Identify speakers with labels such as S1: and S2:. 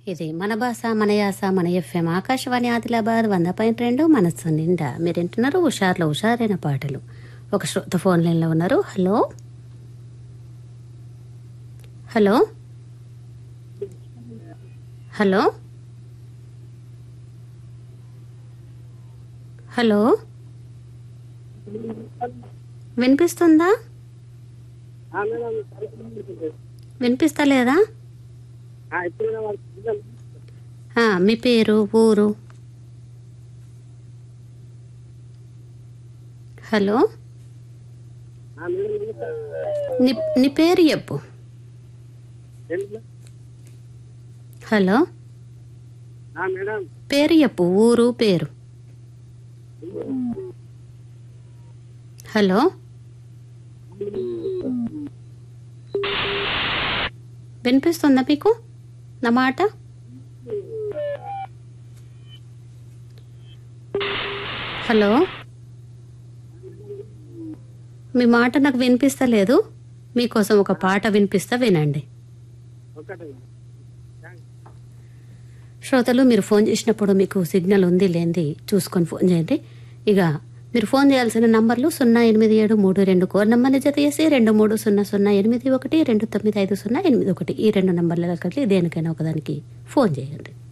S1: ఇది మన భాష మన యాస మన ఎఫ్ఎం ఆకాశవాణి ఆదిలాబాద్ వంద పాయింట్ రెండు మనస్సు నిండా మీరు వింటున్నారు హుషార్లో హుషారైన పాటలు ఒక శ్రోత ఫోన్ లైన్లో ఉన్నారు హలో హలో హలో హలో వినిపిస్తుందా వినిపిస్తలేదా ఆ, మీ పేరు ఊరు హలో నీ నీ పేరు చెప్పు హలో
S2: మేడం
S1: పేరు చెప్పు ఊరు పేరు హలో వినిపిస్తుందా మీకు నా మాట హలో మీ మాట నాకు వినిపిస్తలేదు మీకోసం ఒక పాట వినిపిస్తా వినండి
S2: ఒకటే
S1: శ్రోతలు మీరు ఫోన్ చేసినప్పుడు మీకు సిగ్నల్ ఉంది లేనిది చూసుకొని ఫోన్ చేయండి ఇక మీరు ఫోన్ చేయాల్సిన నంబర్లు సున్నా ఎనిమిది ఏడు మూడు రెండు కోర్ నెంబర్ని జత చేసి రెండు మూడు సున్నా సున్నా ఎనిమిది ఒకటి రెండు తొమ్మిది ఐదు సున్నా ఎనిమిది ఒకటి ఈ రెండు నంబర్ల కలిసి దేనికైనా ఒకదానికి ఫోన్ చేయండి